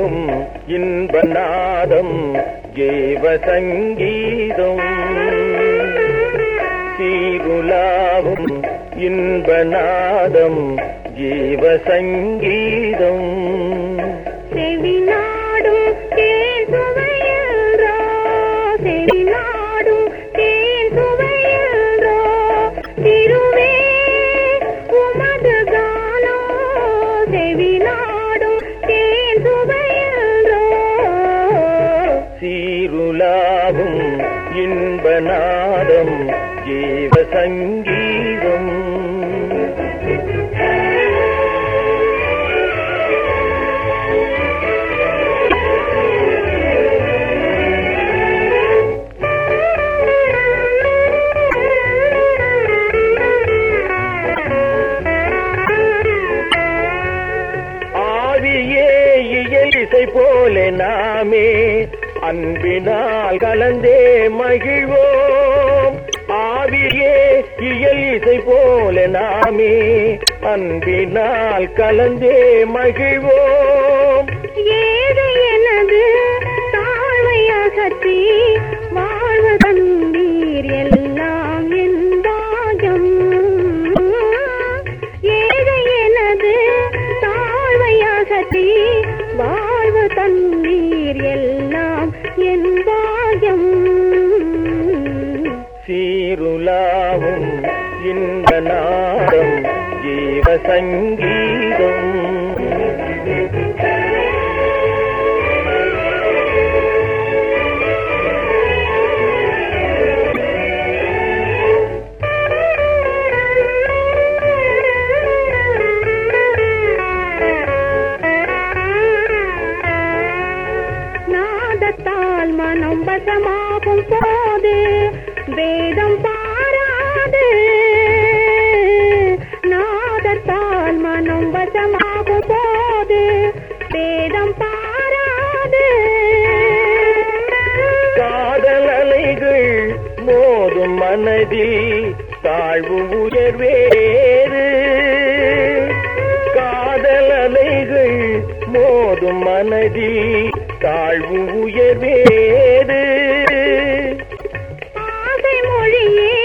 சீருலாவும் இன்பநாதம் ஜீவ சங்கீதம் சீருலாவும் இன்பநாதம் ஜீவ சங்கீதம் செவிநாடும் தேன் சுவையன்றோ செவிநாடும் தேன் சுவையன்றோ திருவே உமது கானோ செவிநாடும் தேன் சுவையன்றோ சீருலாவும் இன்பநாதம் ஜீவ சங்கீதம் ஆவியே இயல் இசை போல நாமே அன்பினால் கலந்தே மகிழ்வோம் ஆவியே இயல் இசை போல நாமே அன்பினால் கலந்தே மகிழ்வோம் ஏழை எனது தாழ்வை அகற்றி வாழ்வு தந்தீர் எல்லாம் என் பாகம் ஏழை எனது தாழ்வை அகற்றி வாழ்வு தந்தீர் எல்லாம் என் பாகம் சீருலாவும் இந்த நாடம் ஜீவ சங்கீதம் நாதத்தால் மனம் வசமாகும் போது வேதம் பாராது நாதத்தால் மனம் வசமாகும் போது வேதம் பாராது காதல் அலைகள் மோதும் மனதில் தாழ்வு உயர்வேறு காதல் அலைகள் மோதும் மனதில் தாழ்வு உயர்வேறு ஆசை மொழியே